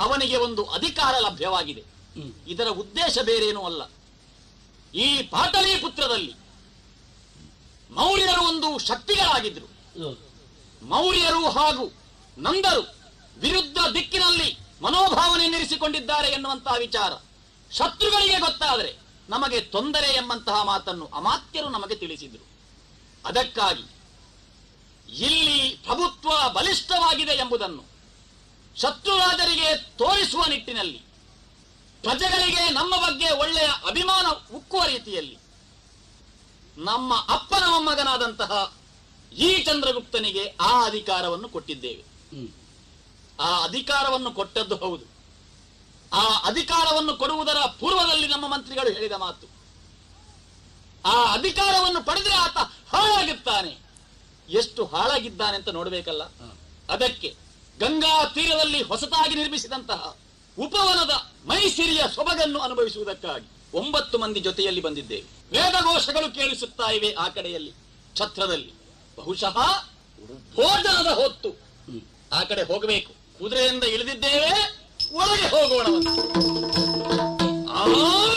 ಅವನಿಗೆ ಒಂದು ಅಧಿಕಾರ ಲಭ್ಯವಾಗಿದೆ ಹ್ಮ್. ಇದರ ಉದ್ದೇಶ ಬೇರೇನೂ ಅಲ್ಲ ಈ ಪಾಟಲಿಪುತ್ರದಲ್ಲಿ ಮೌರ್ಯರು ಒಂದು ಶಕ್ತಿಗಳಾಗಿದ್ರು ಹೌದು. ಮೌರ್ಯರು ಹಾಗೂ ನಂದರು ವಿರುದ್ಧ ದಿಕ್ಕಿನಲ್ಲಿ ಮನೋಭಾವನೆ ನಿರಿಸಿಕೊಂಡಿದ್ದಾರೆ ಎನ್ನುವಂತಹ ವಿಚಾರ ಶತ್ರುಗಳಿಗೆ ಗೊತ್ತಾದರೆ ನಮಗೆ ತೊಂದರೆ ಎಂಬಂತಹ ಮಾತನ್ನು ಅಮಾತ್ಯರು ನಮಗೆ ತಿಳಿಸಿದರು ಅದಕ್ಕಾಗಿ ಇಲ್ಲಿ ಪ್ರಭುತ್ವ ಬಲಿಷ್ಠವಾಗಿದೆ ಎಂಬುದನ್ನು ಶತ್ರುರಾಜರಿಗೆ ತೋರಿಸುವ ನಿಟ್ಟಿನಲ್ಲಿ ಪ್ರಜೆಗಳಿಗೆ ನಮ್ಮ ಬಗ್ಗೆ ಒಳ್ಳೆಯ ಅಭಿಮಾನ ಉಕ್ಕುವ ರೀತಿಯಲ್ಲಿ ನಮ್ಮ ಅಪ್ಪನ ಮೊಮ್ಮಗನಾದಂತಹ ಈ ಚಂದ್ರಗುಪ್ತನಿಗೆ ಆ ಅಧಿಕಾರವನ್ನು ಕೊಟ್ಟಿದ್ದೇವೆ ಹ್ಮ್. ಆ ಅಧಿಕಾರವನ್ನು ಕೊಟ್ಟದ್ದು ಹೌದು ಆ ಅಧಿಕಾರವನ್ನು ಕೊಡುವುದರ ಪೂರ್ವದಲ್ಲಿ ನಮ್ಮ ಮಂತ್ರಿಗಳು ಹೇಳಿದ ಮಾತು ಆ ಅಧಿಕಾರವನ್ನು ಪಡೆದರೆ ಆತ ಹಾಳಾಗುತ್ತಾನೆ ಎಷ್ಟು ಹಾಳಾಗಿದ್ದಾನೆ ಅಂತ ನೋಡಬೇಕಲ್ಲ ಹ. ಅದಕ್ಕೆ ಗಂಗಾ ತೀರದಲ್ಲಿ ಹೊಸತಾಗಿ ನಿರ್ಮಿಸಿದಂತಹ ಉಪವನದ ಮೈಸಿರಿಯ ಸೊಬಗನ್ನು ಅನುಭವಿಸುವುದಕ್ಕಾಗಿ ಒಂಬತ್ತು ಮಂದಿ ಜೊತೆಯಲ್ಲಿ ಬಂದಿದ್ದೇವೆ ವೇದಘೋಷಗಳು ಕೇಳಿಸುತ್ತಾ ಇವೆ ಆ ಕಡೆಯಲ್ಲಿ ಛತ್ರದಲ್ಲಿ ಬಹುಶಃ ಭೋಜನದ ಹೊತ್ತು ಹ್ಮ್. ಆ ಕಡೆ ಹೋಗಬೇಕು ಕುದುರೆಯಿಂದ ಇಳಿದಿದ್ದೇವೆ ಒಳಗೆ ಹೋಗೋಣ ಆ